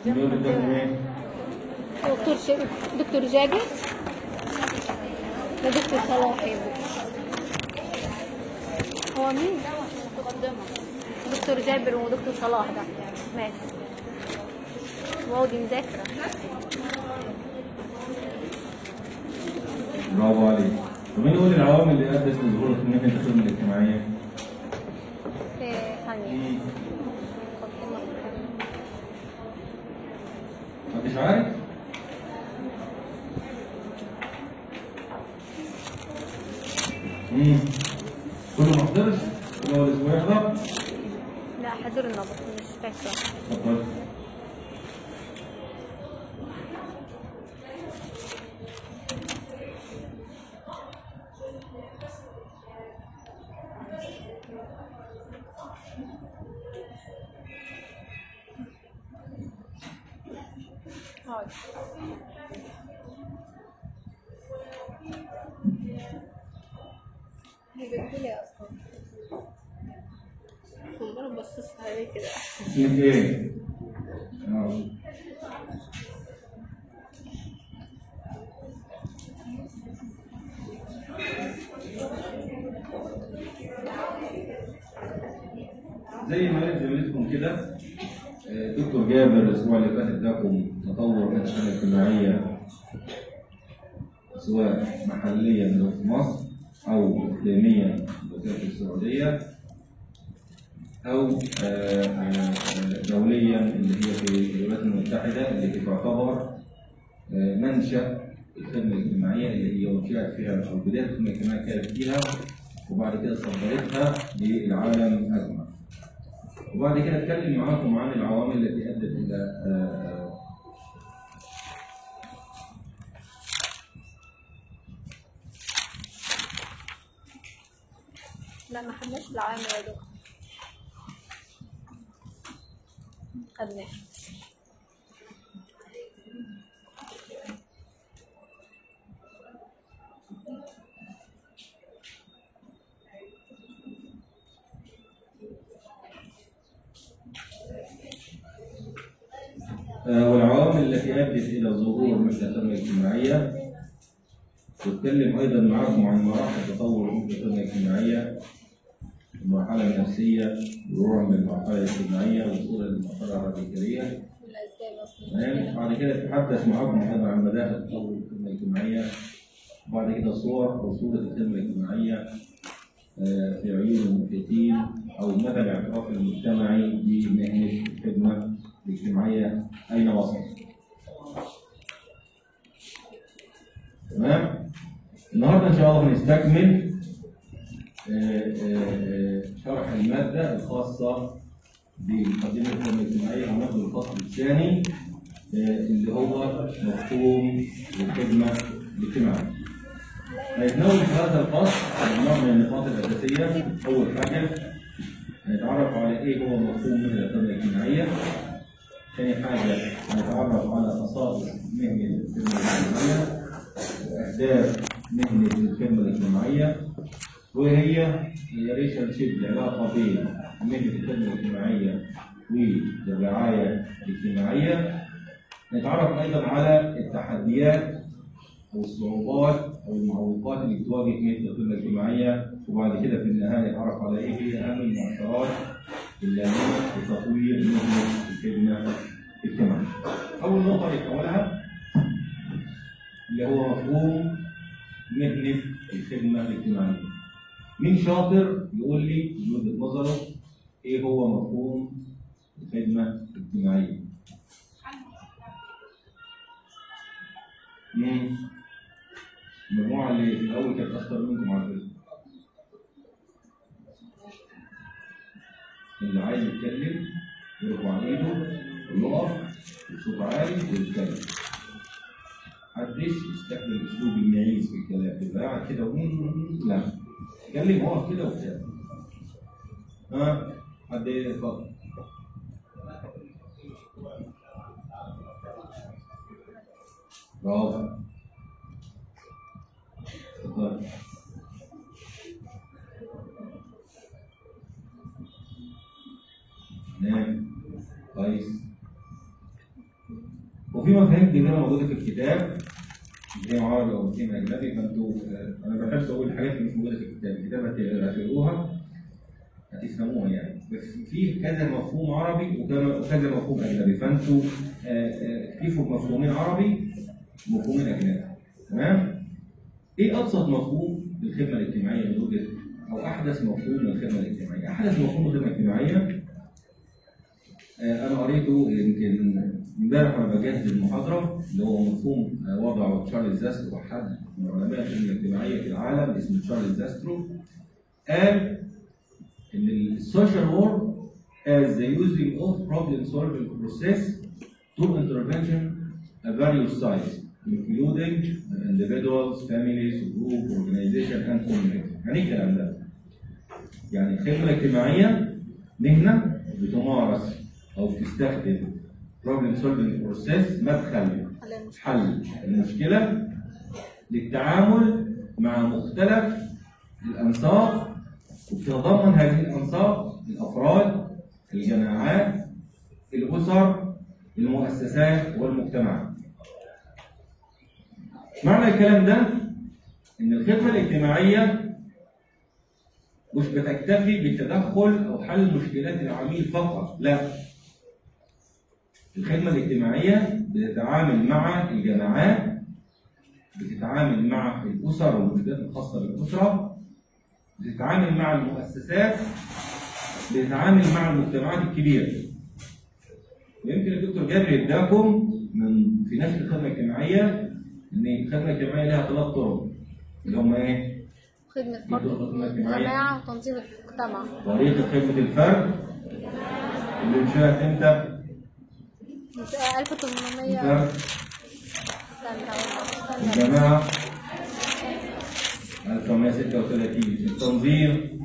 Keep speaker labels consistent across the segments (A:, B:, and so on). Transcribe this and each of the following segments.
A: دول قدامهم ايه؟
B: دكتور ش... دكتور جابر ده دكتور صلاح يا ابني. هو مين؟ دكتور جابر ودكتور صلاح ده ماشي واو دي مذاكرة
A: برافو عليك ومين يقول العوامل اللي ادت لظهور الخدمات الخدمه الاجتماعيه؟
B: في ثانية
A: مم. محدش عارف؟ مم. كله ما حضرش؟ كله اول اسبوع يحضر؟
B: لا حضرنا بس مش فاكرة
A: اتفضل
B: هاي هي بتقولي اصلا انا بصص عليه كده
A: اسمك ايه؟ آه. زي ما قلت زميلتكم كده آه، دكتور جابر الاسبوع اللي فات اداكم تطور الانشطه الاجتماعيه سواء محليا لو في مصر او اقليميا لو كانت في السعوديه او آه، آه، دوليا اللي هي في الولايات المتحده اللي هي تعتبر آه، منشا الخدمه الاجتماعيه اللي هي انشئت فيها او بدايه الخدمه الاجتماعيه كانت فيها وبعد كده صدرتها للعالم اجمع. وبعد كده اتكلم معاكم عن العوامل التي ادت الى آه،
B: لا ما خدناش العام يا دكتور خدناه
A: آه، والعوامل التي ادت الى ظهور مثل الخدمه الاجتماعيه واتكلم ايضا معكم عن مراحل تطور مثل الخدمه الاجتماعيه المرحله النفسيه مرورا بالمرحله الاجتماعيه وصولا للمرحله الراديكاليه
B: الاسباب اصلا
A: تمام بعد كده اتحدث معكم ايضا عن مداخل تطور الخدمه الاجتماعيه وبعد كده صور وصوره الخدمه الاجتماعيه آه، في عيون المحيطين او مدى الاعتراف المجتمعي بمهنه الخدمه الاجتماعيه اين وصلت. تمام؟ النهارده ان شاء الله هنستكمل آه، آه، آه، شرح الماده الخاصه بمقدمه الخدمه الاجتماعيه هناخد الفصل الثاني آه، اللي هو مفهوم الخدمه الاجتماعيه. هيتناول في هذا الفصل مجموعه من النقاط الاساسيه اول حاجه هنتعرف على ايه هو مفهوم مهنه الخدمه الاجتماعيه ثاني حاجه هنتعرف على خصائص مهنه الخدمه الاجتماعيه واهداف مهنه الخدمه الاجتماعيه وهي الريليشن شيب العلاقه بين مهنه الخدمه الاجتماعيه والرعايه الاجتماعيه نتعرف ايضا على التحديات او الصعوبات او المعوقات اللي بتواجه مهنه الخدمه الاجتماعيه وبعد كده في النهايه نتعرف على ايه هي اهم المؤشرات اللازمه لتطوير مهنه الخدمه الاجتماعيه. اول نقطه نتناولها اللي هو مفهوم مهنه الخدمه الاجتماعيه. مين شاطر يقول لي من وجهه نظره ايه هو مفهوم الخدمه الاجتماعيه؟ مين؟ المجموعة اللي في الأول كانت أشطر منكم على فكرة. اللي عايز يتكلم يرفع إيده ويقف بصوت عالي ويتكلم. محدش يستخدم أسلوب المعيز في الكلام، يبقى قاعد كده ومم- لا. اتكلم اقف كده وبتاع. ها؟ حد اتفضل. برافو. اتفضل. تمام كويس وفي مفاهيم كتيره موجوده في الكتاب مفاهيم عربي او مفاهيم اجنبي فانتوا آه، انا ما بحبش اقول الحاجات اللي مش موجوده في الكتاب الكتاب هت- هتقروها هتفهموها يعني بس في كذا مفهوم عربي وكذا وكذا مفهوم اجنبي فانتوا آه، آه، اكتفوا بمفهومين عربي ومفهومين اجنبي تمام ايه ابسط مفهوم للخدمه الاجتماعيه من وجهه او احدث مفهوم للخدمه الاجتماعيه احدث مفهوم للخدمه الاجتماعيه آه، انا قريته يمكن امبارح وانا بجهز المحاضره اللي هو مفهوم آه، وضعه تشارلز زاسترو حد من علماء الخدمه الاجتماعيه في العالم اسمه تشارلز زاسترو قال ان السوشيال وورك as the using of problem solving process to intervention of various sides including individuals, families, group, organization and community. يعني ايه الكلام ده؟ يعني الخدمة الاجتماعية مهنة بتمارس أو تستخدم problem solving process مدخل حل المشكلة للتعامل مع مختلف الأنساق وبتتضمن هذه الأنساق الأفراد الجماعات الأسر المؤسسات والمجتمعات معنى الكلام ده إن الخدمة الاجتماعية مش بتكتفي بالتدخل أو حل مشكلات العميل فقط لا الخدمة الاجتماعية بتتعامل مع الجماعات بتتعامل مع الأسر والمشكلات الخاصة بالأسرة بتتعامل مع المؤسسات بتتعامل مع المجتمعات الكبيرة ويمكن الدكتور جابر اداكم من في نشر الخدمة الاجتماعية إن الخدمة الاجتماعية لها ثلاث طرق اللي هم إيه؟
B: خدمة
A: دكتور
B: فرد
A: الخدمة الاجتماعية
B: جماعة وتنظيم المجتمع
A: طريقة خدمة الفرد اللي انشأت امتى؟
B: 1800
A: الفرد
B: استنى استنى
A: الجماعة 1936 التنظيم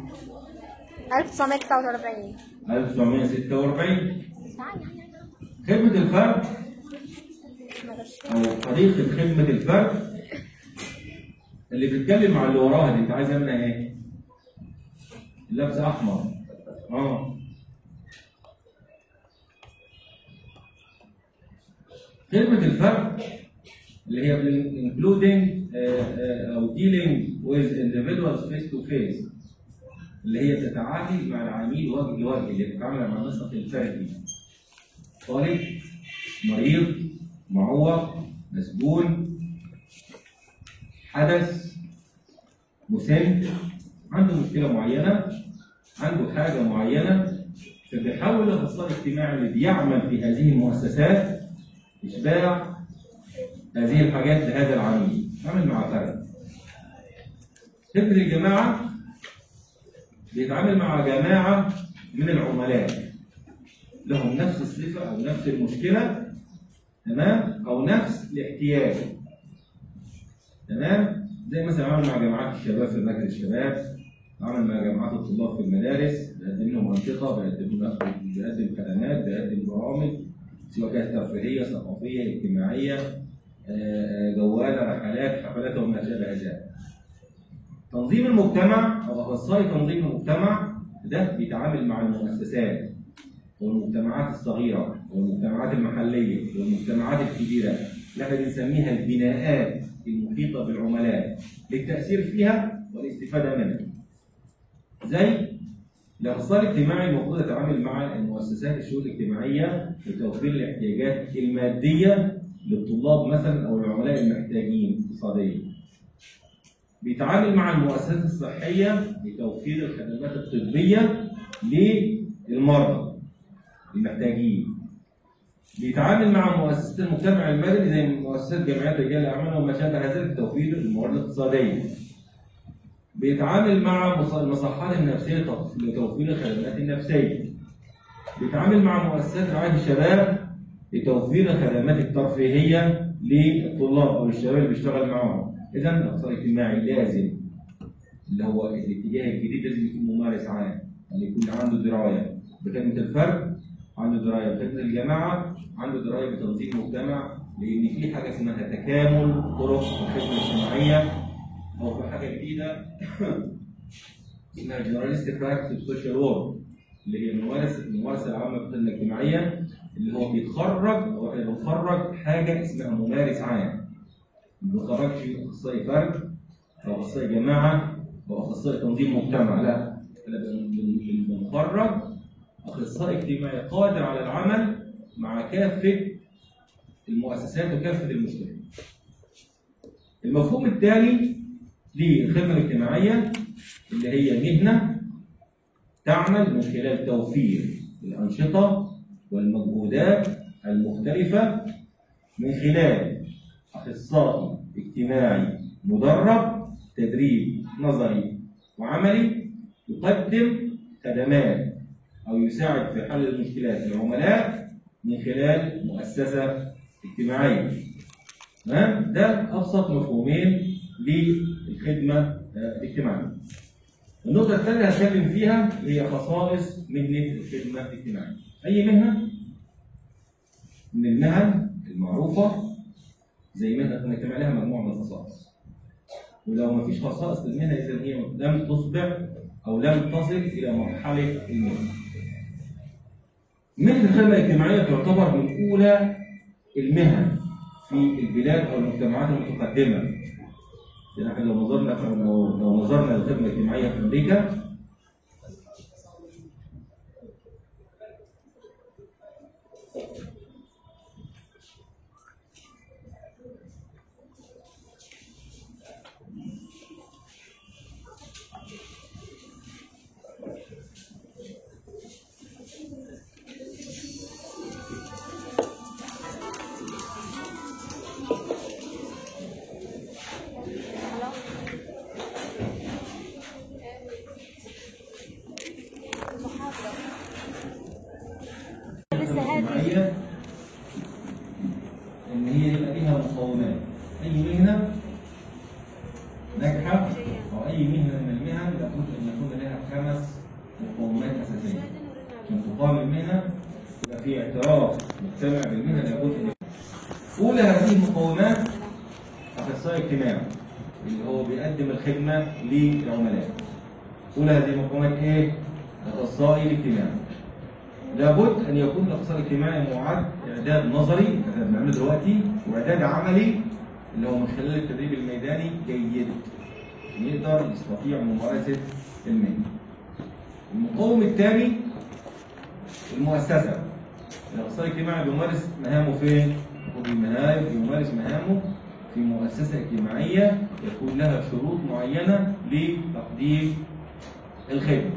B: 1949
A: 1946 خدمة الفرد أو طريقة خدمة الفرد اللي بتتكلم مع اللي وراها دي أنت عايز منها إيه؟ اللبس أحمر أه خدمة الفرد اللي هي including آه، آه، أو dealing with individuals face to face اللي هي بتتعامل مع العميل وجه لوجه اللي بتتعامل مع النسق الفردي طالب مريض معوق مسجون حدث مسن عنده مشكلة معينة عنده حاجة معينة فبيحاول الاخصائي الاجتماعي اللي بيعمل في هذه المؤسسات إشباع هذه الحاجات لهذا العميل عمل مع فرد فكر الجماعة بيتعامل مع جماعة من العملاء لهم نفس الصفة أو نفس المشكلة تمام أو نفس الاحتياج تمام زي مثلا عمل مع جماعات الشباب في مركز الشباب عمل مع جماعات الطلاب في المدارس بيقدم لهم أنشطة بيقدم لهم بيقدم خدمات بيقدم برامج سواء كانت ترفيهية ثقافية اجتماعية آه، جوالة رحلات حفلات وما شابه ذلك تنظيم المجتمع او اخصائي تنظيم المجتمع ده بيتعامل مع المؤسسات والمجتمعات الصغيره والمجتمعات المحليه والمجتمعات الكبيره اللي احنا بنسميها البناءات المحيطه بالعملاء للتاثير فيها والاستفاده منها. زي الاخصائي الاجتماعي المفروض يتعامل مع المؤسسات الشؤون الاجتماعيه لتوفير الاحتياجات الماديه للطلاب مثلا او العملاء المحتاجين اقتصاديا. بيتعامل مع المؤسسات الصحية لتوفير الخدمات الطبية للمرضى المحتاجين. بيتعامل مع مؤسسات المجتمع المدني زي مؤسسات جمعيات رجال الأعمال وما شابه ذلك لتوفير الموارد الاقتصادية. بيتعامل مع مص- المصحات النفسية لتوفير الخدمات النفسية. بيتعامل مع مؤسسات رعاية الشباب لتوفير الخدمات الترفيهية للطلاب أو الشباب اللي بيشتغل معاهم. اذا الاخصائي الاجتماعي لازم اللي هو الاتجاه الجديد لازم يكون ممارس عام يعني يكون عنده درايه بخدمه الفرد عنده درايه بخدمه الجماعه عنده درايه بتنظيم المجتمع لان في حاجه اسمها تكامل طرق الخدمه الاجتماعيه او في حاجه جديده اسمها جنراليستيك براكتس سوشيال وورك اللي هي الممارسه الممارسه العامه في الخدمه الاجتماعيه اللي هو بيتخرج هو احنا بنخرج حاجه اسمها ممارس عام ما بنخرجش اخصائي فرد او اخصائي جماعه او اخصائي تنظيم مجتمع لا احنا بن- بن- بنخرج اخصائي اجتماعي قادر على العمل مع كافه المؤسسات وكافه المجتمع. المفهوم الثاني للخدمه الاجتماعيه اللي هي مهنه تعمل من خلال توفير الانشطه والمجهودات المختلفه من خلال اخصائي اجتماعي مدرب تدريب نظري وعملي يقدم خدمات او يساعد في حل المشكلات العملاء من خلال مؤسسه اجتماعيه. تمام؟ ده ابسط مفهومين للخدمه آه، الاجتماعيه. النقطه الثانيه هتكلم فيها هي خصائص مهنه الخدمه الاجتماعيه. اي مهنه من المهن المعروفه زي مهنه الخدمه الاجتماعيه لها مجموعه من الخصائص. ولو ما فيش خصائص للمهنه اذا هي لم تصبح او لم تصل الى مرحله المهنه. مهنه الخدمه الاجتماعيه تعتبر من اولى المهن في البلاد او المجتمعات المتقدمه. يعني احنا لو نظرنا لو لو نظرنا للخدمه الاجتماعيه في امريكا
B: خلاص المحاضرة لسه هادي
A: الاجتماعيه ان هي يبقى ليها مقومات. اي مهنه ناجحه او اي مهنه من المهن لابد ان يكون لها خمس مقومات اساسيه. عشان تقام المهنه يبقى في اعتراف مجتمع بالمهنه لابد ان اولى هذه المقومات اخصائي اجتماعي اللي هو بيقدم الخدمه للعملاء. اولى هذه المقومات ايه؟ اخصائي الاجتماعي. لابد ان يكون الاخصائي الاجتماعي معد اعداد نظري احنا بنعمله دلوقتي واعداد عملي اللي هو من خلال التدريب الميداني جيد يقدر يستطيع ممارسه المهنه. المقوم الثاني المؤسسه الاخصائي الاجتماعي بيمارس مهامه فين؟ وبيمهام- بيمارس مهامه في مؤسسه اجتماعيه يكون لها شروط معينه لتقديم الخدمه.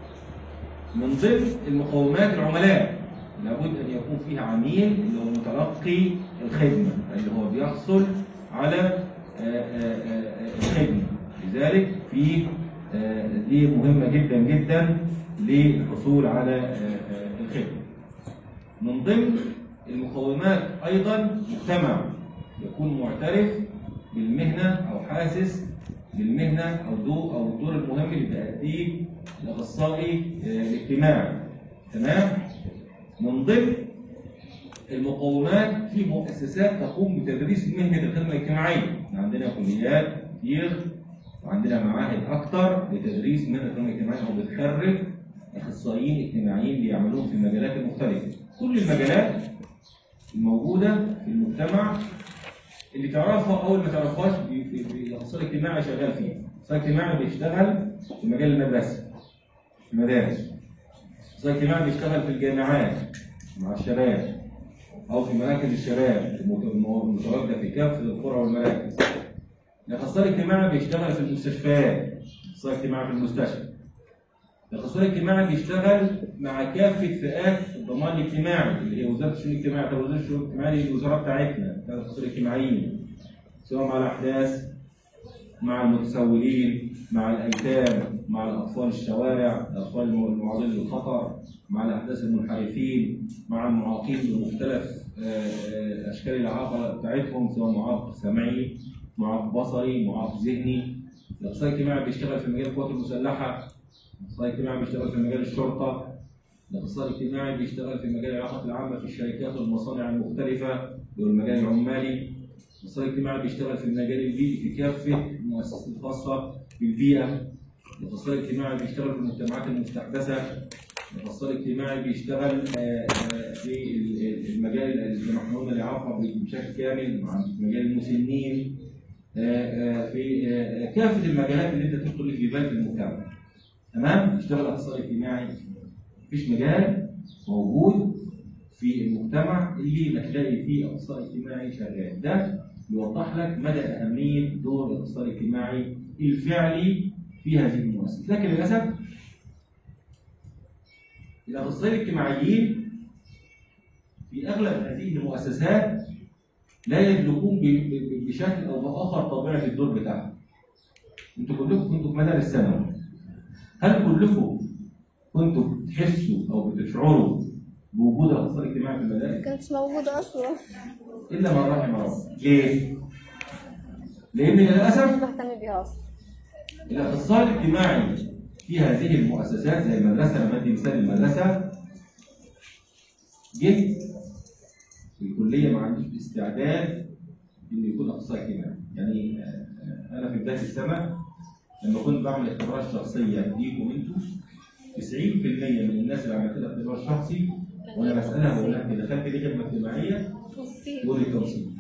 A: من ضمن المقومات العملاء لابد ان يكون فيها عميل اللي هو متلقي الخدمه اللي هو بيحصل على آه، آه، آه، الخدمه لذلك في آه، دي مهمه جدا جدا للحصول على آه، آه، الخدمه من ضمن المقومات ايضا مجتمع يكون معترف بالمهنه او حاسس بالمهنه او دور او الدور المهم اللي بيأديه الاخصائي آه، الاجتماعي تمام من ضمن المقومات في مؤسسات تقوم بتدريس مهنه الخدمه الاجتماعيه احنا عندنا كليات كتير وعندنا معاهد اكتر لتدريس مهنه الخدمه الاجتماعيه او بتخرج اخصائيين اجتماعيين بيعملون في المجالات المختلفه كل المجالات الموجوده في المجتمع اللي تعرفها او اللي ما تعرفهاش بي- بي- بي- الاخصائي الاجتماعي شغال فيها الاخصائي الاجتماعي بيشتغل في مجال المدرسه في المدارس الاخصائي الاجتماعي بيشتغل في الجامعات مع الشباب او في مراكز الشباب المت- المتواجده في كافه القرى والمراكز الاخصائي الاجتماعي بيشتغل في المستشفيات الاخصائي الاجتماعي في المستشفى الاخصائي الاجتماعي بيشتغل مع كافه فئات الضمان الاجتماعي اللي هي وزاره الشؤون الاجتماعيه طب وزاره الشؤون الاجتماعيه دي الوزاره بتاعتنا بتاعت الاخصائيين الاجتماعيين سواء مع الاحداث مع المتسولين مع الايتام مع الاطفال الشوارع الاطفال المعرضين للخطر مع الاحداث المنحرفين مع المعاقين بمختلف آه، آه، اشكال الاعاقه بتاعتهم سواء معاق سمعي معاق بصري معاق ذهني الاخصائي الاجتماعي بيشتغل في مجال القوات المسلحه الاخصائي الاجتماعي بيشتغل في مجال الشرطه الاخصائي الاجتماعي بيشتغل في مجال العلاقات العامه في الشركات والمصانع المختلفه والمجال العمالي الاخصائي الاجتماعي بيشتغل في المجال البيئي في كافه المؤسسات الخاصه بالبيئه الاخصائي الاجتماعي بيشتغل في المجتمعات المستحدثه الاخصائي الاجتماعي بيشتغل آه، آه، في ال- ال- المجال اللي احنا قلنا الاعاقه بشكل كامل مع مجال المسنين آه، آه، في آه، كافه المجالات اللي انت تدخل في بال في المجتمع تمام يشتغل اخصائي اجتماعي مفيش مجال موجود في المجتمع اللي ما تلاقي فيه اخصائي اجتماعي شغال ده يوضح لك مدى اهميه دور الاخصائي الاجتماعي الفعلي في هذه المؤسسه لكن للاسف الاخصائيين الاجتماعيين في اغلب هذه المؤسسات لا يملكون ب- ب- بشكل او باخر طبيعه الدور بتاعهم. انتوا كلكم كنتوا في مدارس ثانوي. هل كلكم كنتوا بتحسوا او بتشعروا بوجود الاخصائي الاجتماعي في المدارس؟
B: كانتش موجودة أصلا
A: الا من رحم ربك. ليه؟ لان للاسف
B: مش بهتم بيها أصلا
A: الاخصائي الاجتماعي في هذه المؤسسات زي المدرسه انا بدي مثال المدرسه جه في الكليه ما عندوش استعداد انه يكون اخصائي اجتماعي يعني آه، آه، انا في بدايه السنه لما كنت بعمل اختبارات شخصيه ليكم انتوا 90% من الناس اللي عملت لها اختبار شخصي وانا بسالها بقول لها انت دخلت ليه خدمه اجتماعيه؟ تقول لي توصيل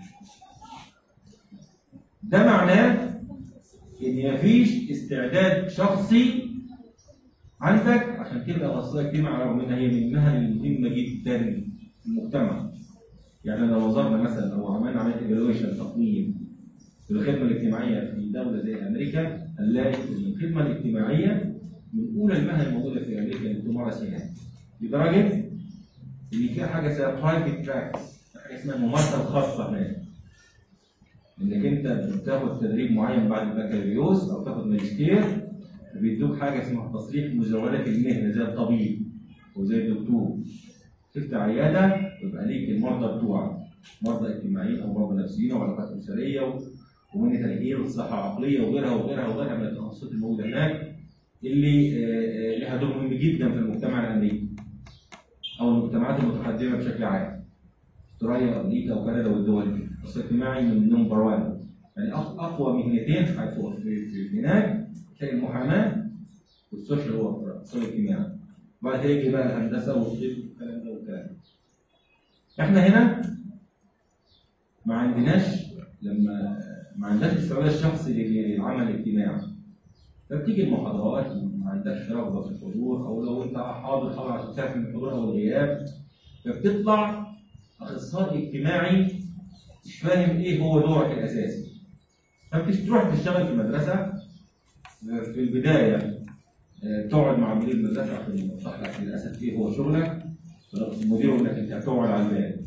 A: ده معناه ان مفيش استعداد شخصي عندك عشان تبقى اخصائي اجتماعي رغم انها هي من المهن المهمه جدا في المجتمع. يعني لو نظرنا مثلا لو عملنا عمليه ايفالويشن تقييم في الخدمه الاجتماعيه في دوله زي امريكا هنلاقي ان الخدمه الاجتماعيه من اولى المهن الموجوده في امريكا اللي تمارس هناك. لدرجه ان في حاجه اسمها برايفت براكتس حاجه اسمها الممارسه الخاصه هناك. انك انت بتاخد تدريب معين بعد البكالوريوس او تاخد ماجستير بيدوك حاجه اسمها تصريح مزاولات المهنه زي الطبيب وزي الدكتور تفتح عياده ويبقى ليك المرضى بتوعك مرضى اجتماعيين او مرضى نفسيين او علاقات اسريه و- ومن تغيير والصحه العقليه وغيرها وغيرها وغيرها من التخصصات الموجوده هناك اللي آه، آه، لها دور مهم جدا في المجتمع الامريكي او المجتمعات المتقدمه بشكل عام استراليا وامريكا وكندا والدول دي التخصص الاجتماعي من نمبر 1 يعني أق- اقوى مهنتين في في- في هناك تلاقي المحاماه والسوشيال ورك التخصص الاجتماعي بعد كده يجي بقى الهندسه والطب والكلام ده والكلام ده. احنا هنا ما عندناش لما ما عندناش استعداد الشخصي للعمل الاجتماعي فبتيجي المحاضرات ما عندكش رغبه في الحضور او لو انت حاضر حاضر عشان تعرف من الحضور او الغياب فبتطلع اخصائي اجتماعي مش فاهم ايه هو دورك الاساسي فبتروح تشتغل في مدرسه في البدايه آه، تقعد مع مدير المدرسه عشان يوضح لك للاسف ايه هو شغلك المدير يقول لك انت هتقعد على الباب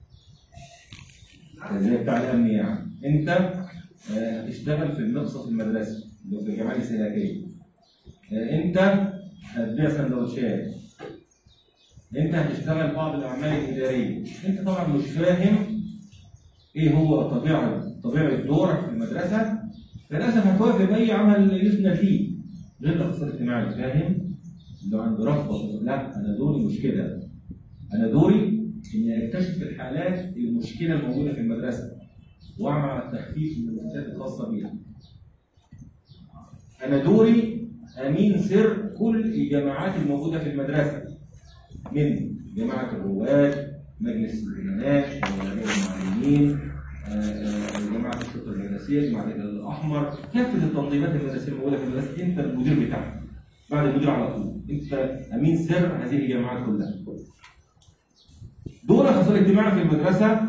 A: زي بتاع الامن يعني انت آه، هتشتغل في المقصف المدرسي اللي هو في الجمعيه الاستهلاكيه آه، انت هتبيع سندوتشات انت هتشتغل بعض الاعمال الاداريه انت طبعا مش فاهم ايه هو طبيعه طبيعه دورك في المدرسه فللاسف هتوافق باي عمل يسند فيه غير الاخصائي الاجتماعي فاهم اللي عنده رغبه لا انا دوري مش كده انا دوري اني اكتشف الحالات المشكله الموجوده في المدرسه واعمل على التخفيف من المسؤوليات الخاصه بيها انا دوري امين سر كل الجماعات الموجوده في المدرسه من جماعه الرواد مجلس الامناء مجلس المعلمين آه، آه، جماعه الشرطه المدرسيه جماعه الهلال الاحمر كافه التنظيمات المدرسيه الموجوده في المدرسه انت المدير بتاعها بعد المدير على طول انت امين سر هذه الجماعات كلها دور الاخصائي الاجتماعي في المدرسه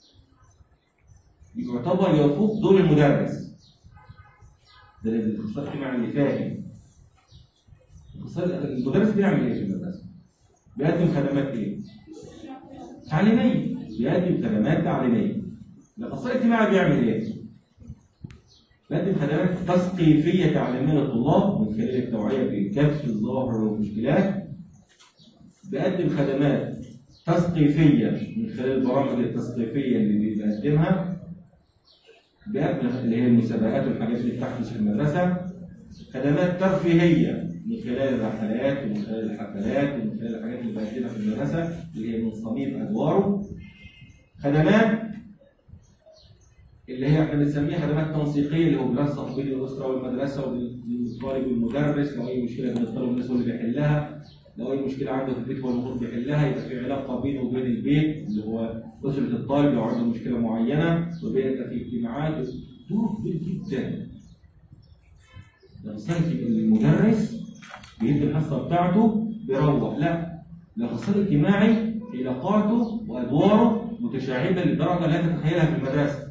A: يعتبر يفوق دور المدرس ده الاخصائي الاجتماعي اللي فاهم الأخصائي- المدرس بيعمل ايه في المدرسه؟ بيقدم خدمات ايه؟ تعليميه بيقدم خدمات تعليميه الاخصائي الاجتماعي بيعمل ايه؟ بيقدم خدمات تثقيفيه تعليميه للطلاب من خلال التوعيه بكبش الظاهر والمشكلات بيقدم خدمات تثقيفيه من خلال البرامج التثقيفيه اللي بيقدمها بيقدم اللي هي المسابقات والحاجات اللي بتحدث في المدرسه خدمات ترفيهيه من خلال الرحلات ومن خلال الحفلات ومن خلال الحاجات اللي بيقدمها في المدرسه اللي هي من صميم ادواره خدمات اللي هي احنا بنسميها خدمات تنسيقيه اللي هو بينسق بين الاسره والمدرسه وبين الطالب والمدرس لو اي مشكله بين الطالب والمدرس هو اللي بيحلها لو اي مشكله عنده في البيت هو المفروض بيحلها يبقى في علاقه بينه وبين البيت اللي هو اسره الطالب لو عنده مشكله معينه وبيبقى في اجتماعات دور كبير جدا لو سالت المدرس بيدي الحصه بتاعته بيروح لا الاخصائي الاجتماعي علاقاته وادواره متشعبه لدرجه لا تتخيلها في المدرسه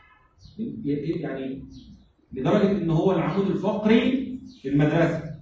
A: يعني لدرجه ان هو العمود الفقري في المدرسه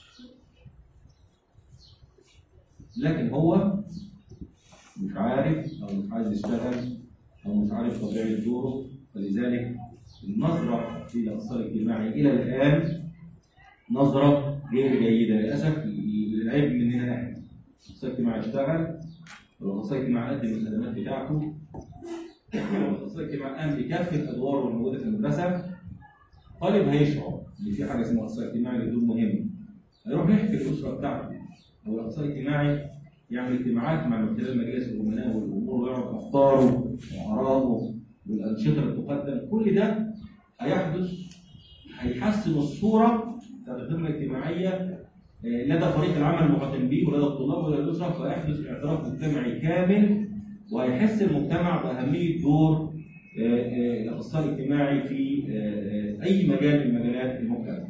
A: لكن هو مش عارف او مش عايز يشتغل او مش عارف طبيعه دوره فلذلك النظره في الاخصائي الاجتماعي الى الان نظره غير جيده للاسف العيب مننا احنا الاخصائي الاجتماعي اشتغل والاخصائي الاجتماعي قدم الخدمات بتاعته والاخصائي الاجتماعي قام بكافه ادواره الموجوده في المدرسه طالب هيشعر ان في حاجه اسمها اخصائي اجتماعي له دور مهم هيروح يحكي للاسره بتاعته هو الاخصائي الاجتماعي يعمل اجتماعات مع من خلال مجالس الامناء والامور ويعرض افكاره واراءه والانشطه اللي تقدم كل ده هيحدث هيحسن الصوره بتاعت الخدمه الاجتماعيه آه، لدى فريق العمل المقدم به ولدى الطلاب ولدى الاسره فيحدث اعتراف مجتمعي كامل وهيحس المجتمع باهميه دور آه، آه، الاخصائي الاجتماعي في آه، آه، اي مجال من مجالات المجتمع.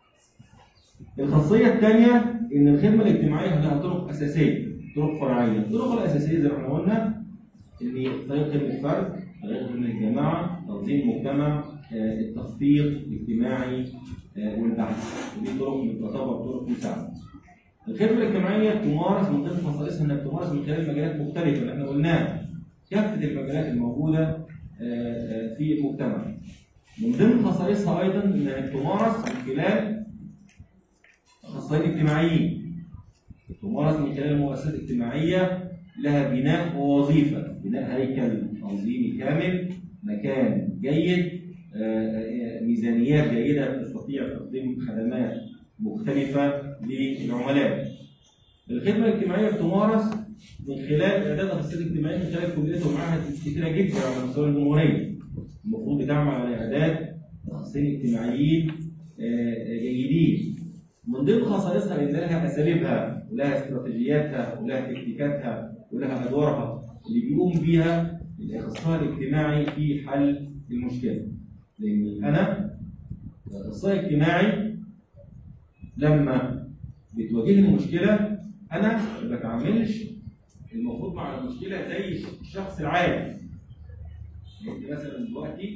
A: الخاصيه الثانيه ان الخدمه الاجتماعيه لها طرق اساسيه طرق فرعيه الطرق الاساسيه زي ما احنا قلنا ان طريق خدمه الفرد طريق خدمه الجماعه تنظيم المجتمع آه، التخطيط الاجتماعي آه، والبحث ودي طرق تعتبر طرق مساعده الخدمه الاجتماعيه تمارس من ضمن خصائصها انها تمارس من خلال مجالات مختلفه اللي احنا قلناها كافه المجالات الموجوده آه، آه، في المجتمع من ضمن خصائصها ايضا انها تمارس من خلال الاخصائيين الاجتماعيين تمارس من خلال المؤسسات الاجتماعيه لها بناء ووظيفه بناء هيكل تنظيمي كامل مكان جيد آه، آه، ميزانيات جيده تستطيع تقديم خدمات مختلفه للعملاء الخدمه الاجتماعيه بتمارس من خلال اعداد الاخصائيين الاجتماعيين من خلال كليات ومعاهد كثيره جدا على مستوى الجمهوريه المفروض بتعمل على اعداد اخصائيين اجتماعيين آه، جيدين من ضمن خصائصها ان لها اساليبها ولها استراتيجياتها ولها تكتيكاتها ولها ادوارها اللي بيقوم بيها الاخصائي الاجتماعي في حل المشكله. لان انا الاخصائي الاجتماعي لما بتواجهني مشكله انا ما بتعاملش المفروض مع المشكله زي الشخص العادي. انت مثلا دلوقتي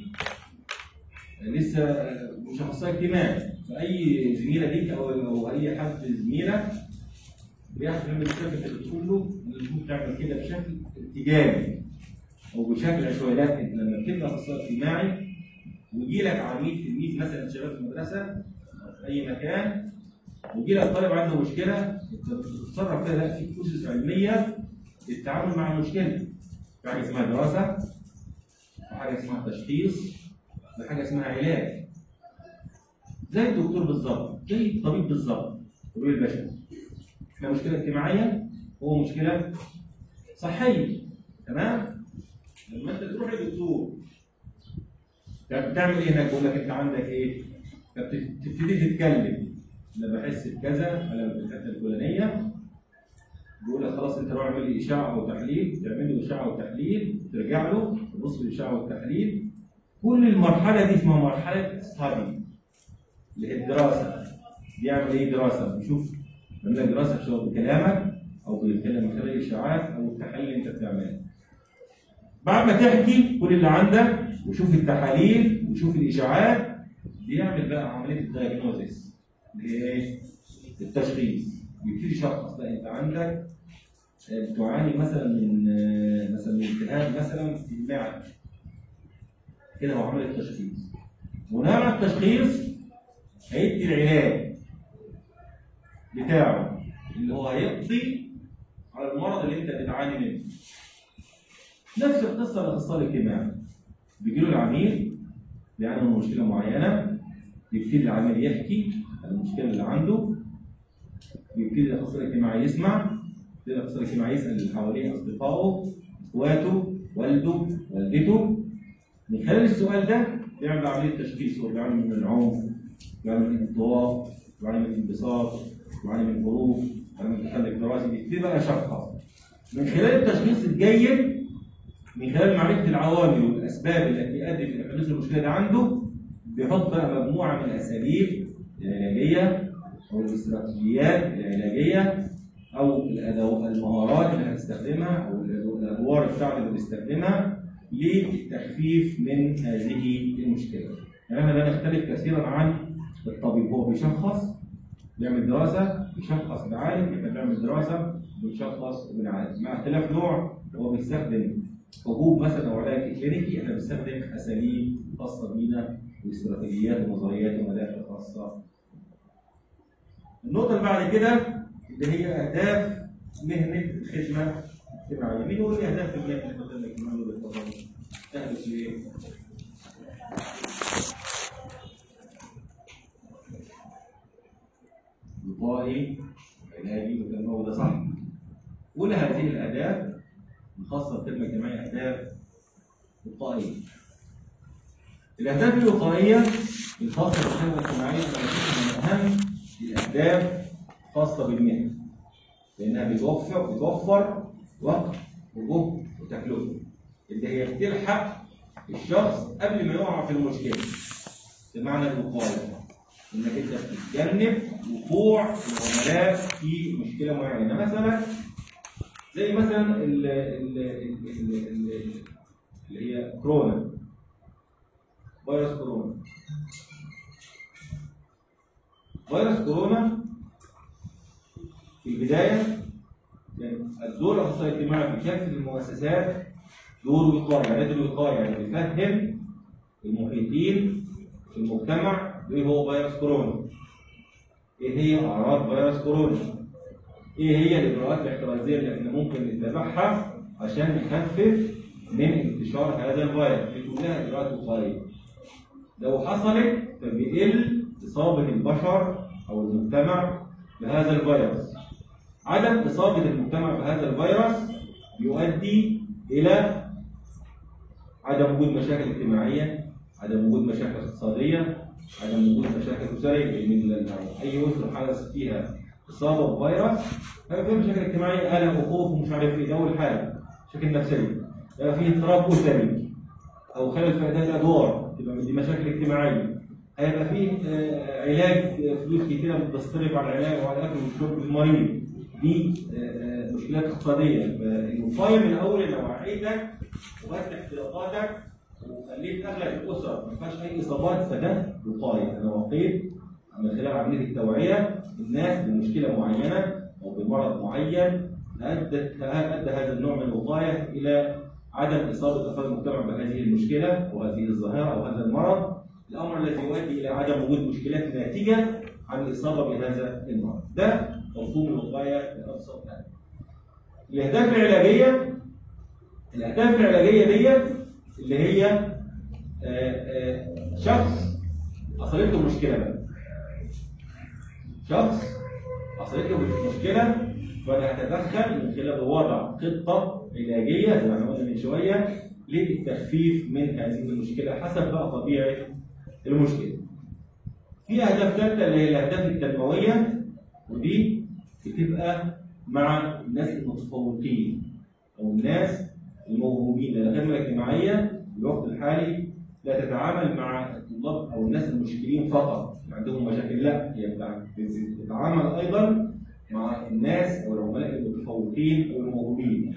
A: لسه مش اخصائي اجتماعي فاي زميله ليك او او اي حد زميلك بيعرف لما الكتاب انت بتقول له ان المفروض تعمل كده بشكل اتجاهي او بشكل عشوائي لكن لما بتبقى اخصائي اجتماعي ويجي لك عميل تلميذ مثلا شغال في المدرسه أو في اي مكان ويجي لك طالب عنده مشكله انت بتتصرف كده لا في اسس علميه للتعامل مع المشكله في حاجه اسمها دراسه وحاجه اسمها تشخيص وحاجه اسمها علاج زي الدكتور بالظبط زي الطبيب بالظبط الطبيب البشري احنا مشكله اجتماعيه هو مشكله صحيه تمام لما انت تروح للدكتور طب بتعمل ايه هناك بيقول لك انت عندك ايه فبتبتدي تتكلم انا بحس بكذا انا في الحته الفلانيه بيقول لك خلاص انت روح اعمل لي اشعه او تحليل تعمل له اشعه وتحليل ترجع له تبص الاشعه والتحليل كل المرحله دي اسمها مرحله ستادي اللي هي الدراسه بيعمل ايه دراسه بيشوف بيعمل لك دراسه سواء بكلامك او بيتكلم من خلال الاشاعات او التحاليل اللي انت بتعملها بعد ما تحكي كل اللي عندك وشوف التحاليل وشوف الاشاعات بيعمل بقى عمليه الدايجنوزيس اللي هي ايه؟ التشخيص بيبتدي يشخص لا انت عندك آه، بتعاني مثلا من آه، مثلا من التهاب مثلا في المعده كده هو عمل التشخيص بناء على التشخيص هيدي العلاج بتاعه اللي هو هيقضي على المرض اللي انت بتعاني منه نفس القصه الاخصائي الاجتماعي بيجي له العميل بيعاني من مشكله معينه يبتدي العميل يحكي عن المشكله اللي عنده يبتدي الاخصائي الاجتماعي يسمع يبتدي الاخصائي الاجتماعي يسال اللي حواليه اصدقائه اخواته والده والدته من خلال السؤال ده بيعمل عمليه تشخيص هو بيعاني من العنف بيعاني من الانطواء بيعاني من الانبساط بيعاني من الهروب انا متخلف دراسي بيبتدي بقى يشخص من خلال التشخيص الجيد من خلال معرفه العوامل والاسباب التي ادت الى حدوث المشكله دي عنده بيحط بقى مجموعه من الاساليب العلاجيه او الاستراتيجيات العلاجيه او الأدو- المهارات اللي هنستخدمها او الأدو- الادوار بتاعته اللي بنستخدمها للتخفيف من هذه المشكله. يعني احنا لا نختلف كثيرا عن الطبيب هو بيشخص بيعمل دراسه بيشخص بعالم احنا بنعمل دراسه بنشخص وبنعالج مع اختلاف نوع هو بيستخدم حبوب مثلا او علاج كلينيكي احنا بنستخدم اساليب خاصه بينا واستراتيجيات ونظريات ومدافع خاصه. النقطه اللي بعد كده اللي هي اهداف مهنه الخدمه الاجتماعيه. مين يقول لي اهداف المهنه الخدمه الاجتماعيه بالتفضل؟ تهدف لايه؟ وقائي علاجي وتنموي ده صح. كل هذه الاهداف الخاصه بالخدمه الاجتماعيه اهداف وقائيه. الاهداف الوقائيه الخاصه بالخدمه الاجتماعيه انا بشوفها من اهم الاهداف الخاصه بالمهنه. لانها بتوفر بتوفر وقت وجهد وتكلفه اللي هي بتلحق الشخص قبل ما يقع في المشكله. بمعنى الوقايه. انك انت بتتجنب وقوع العملاء في مشكله معينه مثلا زي مثلا ال ال ال ال ال اللي هي كورونا فيروس كورونا فيروس كورونا في البدايه كان الدور الاخصائي الاجتماعي في كافه المؤسسات دور وقايه يعني إيه دور وقايه يعني بيفهم المحيطين في المجتمع ايه هو فيروس كورونا ايه هي اعراض فيروس كورونا ايه هي الاجراءات الاحترازيه اللي احنا ممكن نتبعها عشان نخفف من انتشار هذا الفيروس دي كلها اجراءات وقائيه لو حصلت فبيقل اصابه البشر او المجتمع بهذا الفيروس عدم اصابه المجتمع بهذا الفيروس يؤدي الى عدم وجود مشاكل اجتماعيه عدم وجود مشاكل اقتصاديه عدم وجود مشاكل اسريه من ال- اي اسره حدث فيها اصابه بفيروس هيبقى فيها مشاكل اجتماعيه قلق وخوف ومش عارف ايه ده اول حاجه مشاكل نفسيه يبقى فيه اضطراب اسري او خلل في اداء الادوار تبقى دي مشاكل اجتماعيه هيبقى فيه آه، علاج آه، فلوس كتيره بتصرف على العلاج وعلى الاكل والشرب للمريض دي آه، آه، مشكلات اقتصاديه فالوقايه من اول ان وعيتك وغيرت احتياطاتك وخليت اغلب الاسر ما فيهاش اي اصابات فده وقايه انا وقيت من خلال عمليه التوعيه الناس بمشكله معينه او بمرض معين ادت ادى هذا النوع من الوقايه الى عدم اصابه افراد المجتمع بهذه المشكله وهذه الظاهره او هذا المرض الامر الذي يؤدي الى عدم وجود مشكلات ناتجه عن الاصابه بهذا المرض ده مفهوم الوقايه بابسط حاجه الاهداف العلاجيه الاهداف العلاجيه ديت اللي هي آه، آه، شخص حصلت له مشكله بقى شخص حصلت له مشكله فانا هتدخل من خلال وضع خطه علاجيه زي ما احنا قلنا من شويه للتخفيف من هذه المشكله حسب بقى طبيعه المشكله. في اهداف ثالثه اللي هي الاهداف التنمويه ودي بتبقى مع الناس المتفوقين او الناس الموهوبين لان الخدمه الاجتماعيه في الوقت الحالي لا تتعامل مع الطلاب او الناس المشكلين فقط اللي عندهم مشاكل لا هي بتاع- بتتعامل ايضا مع الناس او العملاء المتفوقين او الموهوبين.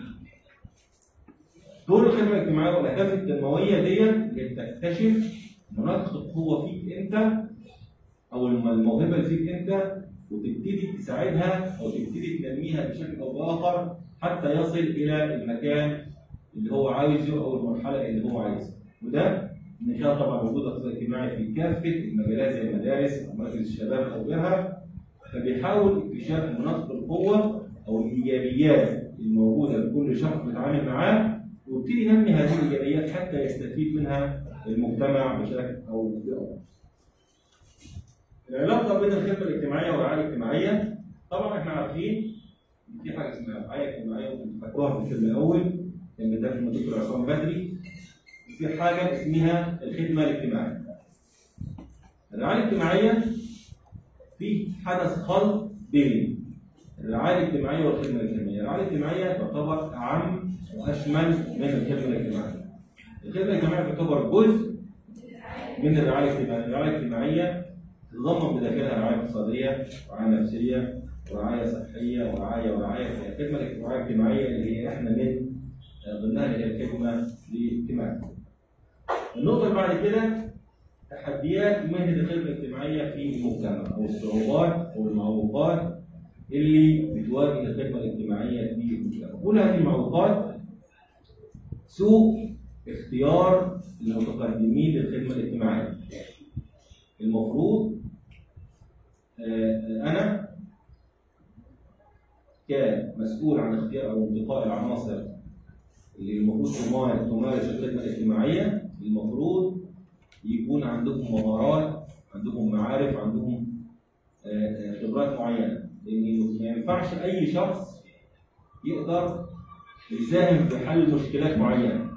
A: دور الخدمه الاجتماعيه والاهداف التنمويه ديت هي تكتشف مناطق القوه فيك انت او الم- الموهبه اللي فيك انت وتبتدي تساعدها او تبتدي تنميها بشكل او باخر حتى يصل الى المكان اللي هو عايزه او المرحله اللي هو عايزها وده من خلال طبعا وجود الاقتصاد الاجتماعي في كافه المجالات زي المدارس او مراكز الشباب او غيرها فبيحاول اكتشاف مناطق القوه او الايجابيات الموجوده لكل شخص بيتعامل معاه ويبتدي ينمي هذه الايجابيات حتى يستفيد منها المجتمع بشكل او باخر. العلاقه بين الخدمه الاجتماعيه والرعايه الاجتماعيه طبعا احنا عارفين إن في حاجه اسمها رعايه اجتماعيه وكنت فاكروها في الترم الاول كان بيدرس الدكتور عصام بدري في حاجه اسمها الخدمه الاجتماعيه. الرعايه الاجتماعيه في حدث خلط بين الرعايه الاجتماعيه والخدمه الاجتماعيه، الرعايه الاجتماعيه تعتبر اعم واشمل من الخدمه الاجتماعيه. الخدمه الاجتماعيه تعتبر جزء من الرعايه الاجتماعيه، الرعايه الاجتماعيه تتضمن بداخلها رعايه اقتصاديه، رعايه نفسيه، ورعايه صحيه ورعايه ورعايه الخدمه الاجتماعيه اللي هي احنا من ضمنها اللي هي الخدمه الاجتماعيه. النقطه اللي بعد كده تحديات مهنه الخدمه الاجتماعيه في المجتمع او الصعوبات او المعوقات اللي بتواجه الخدمه الاجتماعيه في المجتمع. كل هذه المعوقات سوء اختيار المتقدمين للخدمه الاجتماعيه. المفروض آه، انا كمسؤول عن اختيار او انتقاء العناصر اللي المفروض تمارس تمارس الخدمه الاجتماعيه المفروض يكون عندهم مهارات عندهم معارف عندهم آه، آه، خبرات معينه لان ما ينفعش اي شخص يقدر يساهم في حل مشكلات معينه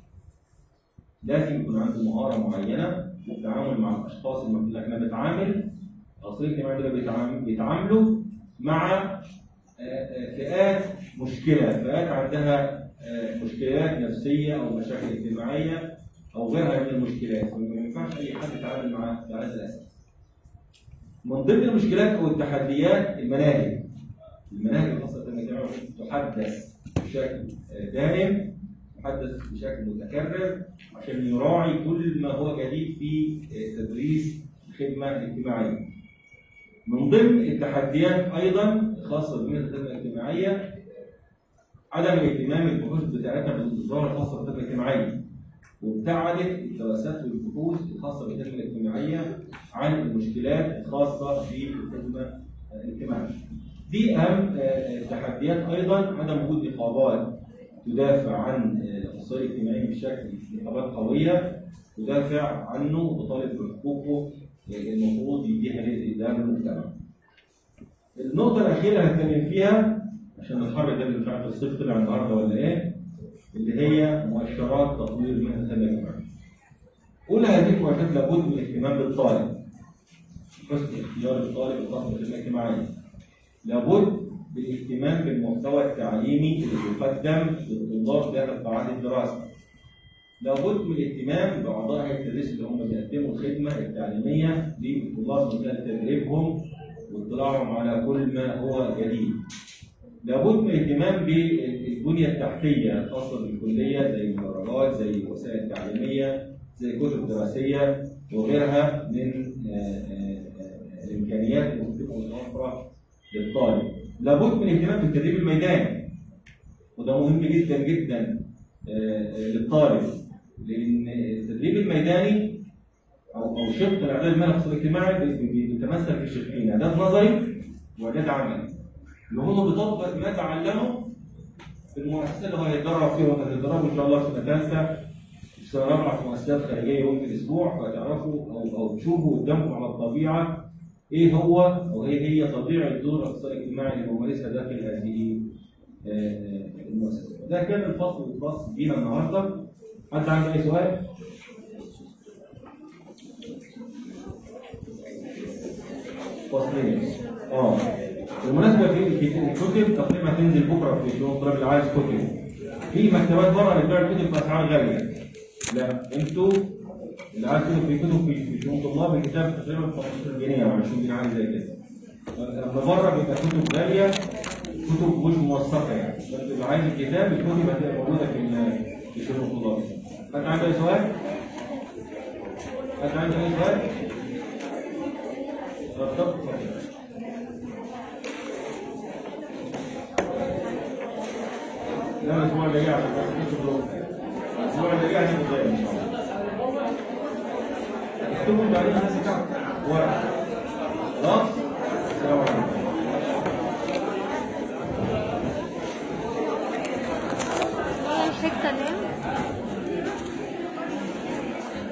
A: لازم يكون عنده مهاره معينه في التعامل مع الاشخاص اللي احنا بنتعامل الاصول الاجتماعي دول بيتعامل- بيتعاملوا مع آه، آه، فئات مشكله فئات عندها آه، مشكلات نفسيه او مشاكل اجتماعيه او غيرها من المشكلات ما ينفعش اي حد يتعامل معاه على هذا الاساس. من ضمن المشكلات او التحديات المناهج. المناهج الخاصه بالجامعه تحدث بشكل آه، دائم تحدث بشكل متكرر عشان يراعي كل ما هو جديد في آه، تدريس الخدمه الاجتماعيه. من ضمن التحديات ايضا الخاصه بمهنه الخدمه الاجتماعيه عدم الاهتمام البحوث بتاعتها بالظاهره الخاصه بالخدمه الاجتماعيه وابتعدت الدراسات والبحوث الخاصه بالخدمه الاجتماعيه عن المشكلات الخاصه بالخدمه الاجتماعيه. دي اهم آه، التحديات ايضا عدم وجود نقابات تدافع عن آه، الاقتصاد الاجتماعي بشكل نقابات قويه تدافع عنه وتطالب بحقوقه آه، المفروض يديها رزق قدام المجتمع. النقطة الأخيرة اللي هنتكلم فيها عشان نتحرك ده مش عارف الصيف طلع النهارده ولا إيه اللي هي مؤشرات تطوير مهنة الخدمة الاجتماعية. أولى هذه المؤشرات لابد من الاهتمام بالطالب. حسن اختيار الطالب الخاص بالخدمة الاجتماعية. لابد بالاهتمام بالمحتوى التعليمي اللي يقدم للطلاب داخل قاعات الدراسة. لابد من الاهتمام باعضاء هيئه التدريس اللي هم بيقدموا الخدمه التعليميه للطلاب من خلال تدريبهم واطلاعهم على كل ما هو جديد. لابد من الاهتمام بالبنيه التحتيه الخاصه بالكليه زي المدرجات زي وسائل تعليميه زي كتب دراسيه وغيرها من آه، آه، آه، الامكانيات اللي ممكن تكون متوفره للطالب. لابد من الاهتمام بالتدريب الميداني وده مهم جدا جدا آه، آه، للطالب لان التدريب الميداني او او شق الاعداد المالي الاقتصادي الاجتماعي بي- بي- بيتمثل في شقين اعداد نظري واعداد عملي اللي هو بيطبق ما تعلمه في المؤسسه اللي هو هيتدرب فيها وهتتدربوا ان شاء الله في سنه ثالثه في سنه رابعه في مؤسسات خارجيه يوم في الاسبوع فهتعرفوا او او تشوفوا قدامكم على الطبيعه ايه هو او ايه هي طبيعه الدور الاقتصادي الاجتماعي اللي بمارسها داخل هذه آه، آه، المؤسسه. ده كان الفصل الخاص بينا النهارده. حد عنده اي سؤال؟ فصلين. اه بالمناسبه في الكت- الكتب تقريبا هتنزل بكره في شؤون الطلاب اللي عايز كتب. في مكتبات بره بتبيع الكتب باسعار غاليه. لا انتوا اللي عايز كتب في كتب في في شؤون طلاب الكتاب تقريبا ب 15 جنيه او 20 جنيه حاجه زي كده. لما بره بيبقى كتب غاليه كتب مش موثقه يعني بس اللي عايز الكتاب الكتب هتبقى موجوده في ال- في شؤون الطلاب. حد عنده اي سؤال؟ حد عنده اي سؤال؟ طب طب اتفضل. لا الاسبوع اللي جاي عشان بس نشوف له. الاسبوع اللي جاي هنبقى زي ان شاء الله اكتبوا التعليم هذا ورق خلاص